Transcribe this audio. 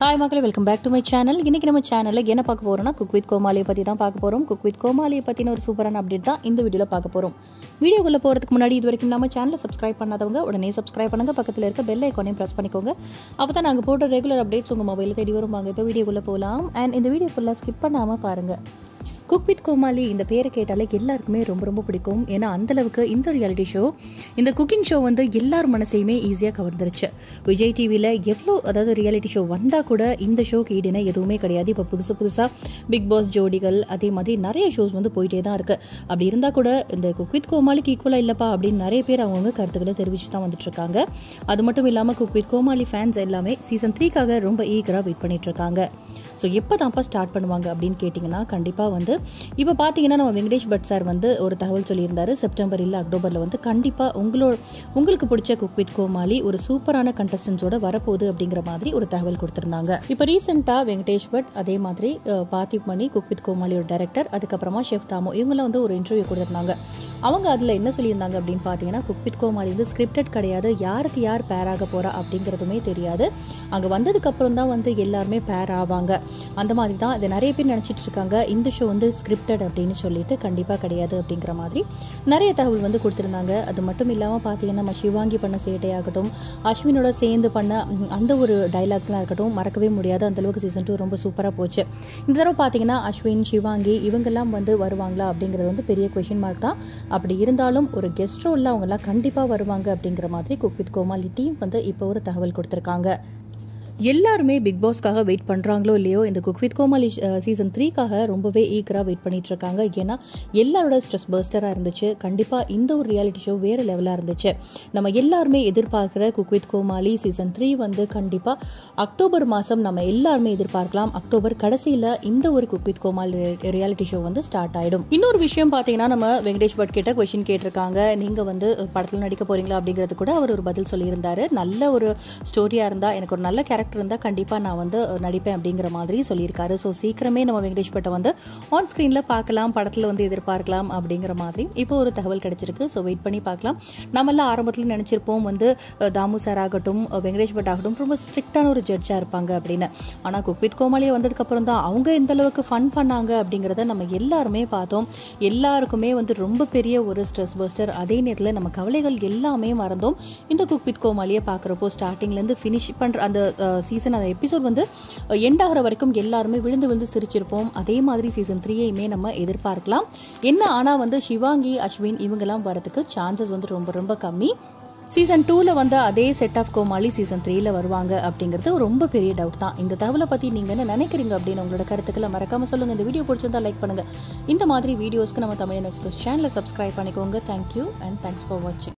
hi மக்களே welcome back to my channel இன்றைக்கி நம்ம சேனலில் என்ன பார்க்க போகிறோம்னா குக் வித் கோமாலியை பற்றி தான் பார்க்க போகிறோம் குக் வித் கோமாலியை பற்றின ஒரு சூப்பரான அப்டேட் தான் இந்த வீடியோவில் பார்க்க போகிறோம் வீடியோக்குள்ளே போகிறதுக்கு முன்னாடி இது வரைக்கும் நம்ம சேனலை சப்ஸ்கிரைப் பண்ணாதவங்க உடனே சப்ஸ்கிரைப் பண்ணுங்கள் பக்கத்தில் இருக்க பெல் ஐக்கானையும் ப்ரெஸ் பண்ணிக்கோங்க அப்போ தான் நாங்கள் போட்ட ரெகுலர் அப்டேட்ஸ் உங்கள் மொபைலில் தேடி வரும் வாங்க இப்போ வீடியோக்குள்ளே போகலாம் அண்ட் இந்த வீடியோக்குள்ளே ஸ்கிப் பண்ணாமல் பாருங்கள் குக் வித் கோமாளி இந்த பேரை கேட்டாலே எல்லாருக்குமே ரொம்ப ரொம்ப பிடிக்கும் ஏன்னா அந்தளவுக்கு இந்த ரியாலிட்டி ஷோ இந்த குக்கிங் ஷோ வந்து எல்லார் மனசையுமே ஈஸியாக கவர்ந்துருச்சு விஜய் டிவியில் எவ்வளோ அதாவது ரியாலிட்டி ஷோ வந்தால் கூட இந்த ஷோக்கு ஈடுனா எதுவுமே கிடையாது இப்போ புதுசு புதுசாக பிக் பாஸ் ஜோடிகள் அதே மாதிரி நிறைய ஷோஸ் வந்து போயிட்டே தான் இருக்குது அப்படி இருந்தால் கூட இந்த குக் வித் கோமாளிக்கு ஈக்குவலாக இல்லைப்பா அப்படின்னு நிறைய பேர் அவங்கவுங்க கருத்துக்களை தெரிவிச்சு தான் வந்துட்டு இருக்காங்க அது மட்டும் இல்லாமல் குக் வித் கோமாளி ஃபேன்ஸ் எல்லாமே சீசன் த்ரீக்காக ரொம்ப ஈகராக வெயிட் பண்ணிட்டு இருக்காங்க ஸோ எப்போ தான்ப்பா ஸ்டார்ட் பண்ணுவாங்க அப்படின்னு கேட்டிங்கன்னா கண்டிப்பாக வந்து இப்போ பார்த்தீங்கன்னா நம்ம வெங்கடேஷ் பட் சார் வந்து ஒரு தகவல் சொல்லியிருந்தாரு செப்டம்பர் இல்லை அக்டோபரில் வந்து கண்டிப்பாக உங்களோட உங்களுக்கு பிடிச்ச குக் வித் கோமாளி ஒரு சூப்பரான கண்டஸ்டன்ஸோட வரப்போகுது அப்படிங்கிற மாதிரி ஒரு தகவல் கொடுத்துருந்தாங்க இப்போ ரீசெண்டாக வெங்கடேஷ் பட் அதே மாதிரி அஹ், பார்த்திப் மணி குக் வித் கோமாளியோட டைரக்டர் அதுக்கப்புறமா ஷெஃப் தாமோ இவங்களாம் வந்து ஒரு இன்டர்வியூ கொடுத்துருந்தாங்க அவங்க அதில் என்ன சொல்லியிருந்தாங்க அப்படின்னு பார்த்தீங்கன்னா குக் வித் கோமாளி வந்து ஸ்கிரிப்டட் கிடையாது யாருக்கு யார் பேர் ஆக போகிறா அப்படிங்கிறதுமே தெரியாது அங்கே வந்ததுக்கப்புறம் தான் வந்து எல்லாருமே பேர் ஆவாங்க அந்த மாதிரி தான் இதை நிறைய பேர் நினச்சிட்டு இருக்காங்க இந்த ஷோ வந்து ஸ்கிரிப்டட் அப்படின்னு சொல்லிட்டு கண்டிப்பாக கிடையாது அப்படிங்கிற மாதிரி நிறைய தகவல் வந்து கொடுத்துருந்தாங்க அது மட்டும் இல்லாமல் பார்த்தீங்கன்னா நம்ம சிவாங்கி பண்ண சேட்டையாகட்டும் அஸ்வினோட சேர்ந்து பண்ண ம், அந்த ஒரு டைலாக்ஸ்லாம் இருக்கட்டும் மறக்கவே முடியாது அந்த அளவுக்கு சீசன் டூ ரொம்ப சூப்பராக போச்சு இந்த தடவை பார்த்தீங்கன்னா அஸ்வின் சிவாங்கி இவங்கெல்லாம் வந்து வருவாங்களா அப்படிங்கிறது வந்து பெரிய கொஷின் மார்க் தான் அப்படி இருந்தாலும் ஒரு கெஸ்ட் ரோலில் அவங்கெல்லாம் கண்டிப்பாக வருவாங்க அப்படிங்கிற மாதிரி குக் வித் கோமாளி டீம் வந்து இப்போ ஒரு தகவல் கொடுத்துருக்காங்க எல்லாருமே பிக் பாஸ்க்காக வெயிட் பண்ணுறாங்களோ இல்லையோ இந்த குக் வித் கோமாளி சீசன் த்ரீக்காக ரொம்பவே ஈக்கராக வெயிட் பண்ணிட்டு இருக்காங்க ஏன்னா எல்லாரோட ஸ்ட்ரெஸ் பர்ஸ்டராக இருந்துச்சு கண்டிப்பாக இந்த ஒரு ரியாலிட்டி ஷோ வேறு லெவலாக இருந்துச்சு நம்ம எல்லாருமே எதிர்பார்க்குற cook with Comali season three வந்து கண்டிப்பாக அக்டோபர் மாதம் நம்ம எல்லாருமே எதிர்பார்க்கலாம் அக்டோபர் கடைசியில் இந்த ஒரு cook with Comali reality show வந்து ஸ்டார்ட் ஆகிடும் இன்னொரு விஷயம் பார்த்தீங்கன்னா நம்ம வெங்கடேஷ் பட் கிட்ட கொஷின் கேட்டிருக்காங்க நீங்கள் வந்து படத்தில் நடிக்க போறீங்களா அப்படிங்கிறது கூட அவர் ஒரு பதில் சொல்லியிருந்தாரு நல்ல ஒரு ஸ்டோரியாக இருந்தால் எனக்கு ஒரு நல்ல கேரக்டர் இருந்தால் கண்டிப்பாக நான் வந்து நடிப்பேன் அப்படிங்கிற மாதிரி சொல்லியிருக்காரு ஸோ சீக்கிரமே நம்ம வெங்கடேஷ் பட்டை வந்து ஆன் ஸ்க்ரீனில் பார்க்கலாம் படத்தில் வந்து எதிர்பார்க்கலாம் அப்படிங்கிற மாதிரி இப்போ ஒரு தகவல் கிடைச்சிருக்கு ஸோ வெயிட் பண்ணி பார்க்கலாம் நம்மளாம் ஆரம்பத்தில் நினச்சிருப்போம் வந்து அஹ், தாமு சார் ஆகட்டும் அஹ், வெங்கடேஷ் பட் ஆகட்டும் ரொம்ப ஸ்ட்ரிக்டான ஒரு ஜட்ஜாக இருப்பாங்க அப்படின்னு ஆனால் குக் வித் கோமாளியை வந்ததுக்கப்புறம் தான் அவங்க எந்த அளவுக்கு ஃபன் பண்ணாங்க அப்படிங்கிறத நம்ம எல்லாருமே பார்த்தோம் எல்லாருக்குமே வந்து ரொம்ப பெரிய ஒரு ஸ்ட்ரெஸ் பஸ்டர் அதே நேரத்தில் நம்ம கவலைகள் எல்லாமே மறந்தோம் இந்த குக் வித் கோமாளியை பார்க்குறப்போ ஸ்டார்டிங்லேருந்து ஃபினிஷ் பண்ணுற அந்த சீசன் அந்த எபிசோட் வந்து எண்ட் ஆகிற வரைக்கும் எல்லாருமே விழுந்து விழுந்து சிரிச்சிருப்போம் அதே மாதிரி சீசன் த்ரீயையுமே நம்ம எதிர்பார்க்கலாம் என்ன ஆனால் வந்து சிவாங்கி அஸ்வின் இவங்கெல்லாம் வரதுக்கு சான்சஸ் வந்து ரொம்ப ரொம்ப கம்மி சீசன் டூவில் வந்து அதே செட் ஆஃப் கோமாளி சீசன் த்ரீல வருவாங்க அப்படிங்கிறது ரொம்ப பெரிய டவுட் தான் இந்த தகவலை பற்றி நீங்கள் என்ன நினைக்கிறீங்க அப்படின்னு உங்களோட கருத்துக்களை மறக்காம சொல்லுங்கள் இந்த வீடியோ பிடிச்சிருந்தா லைக் பண்ணுங்கள் இந்த மாதிரி வீடியோஸ்க்கு நம்ம தமிழ் எக்ஸ்பிரஸ் சேனலை சப்ஸ்கிரைப் பண்ணிக்கோங்க தேங்க்யூ அண்ட் தேங்க்ஸ் ஃபார் வாட்சிங்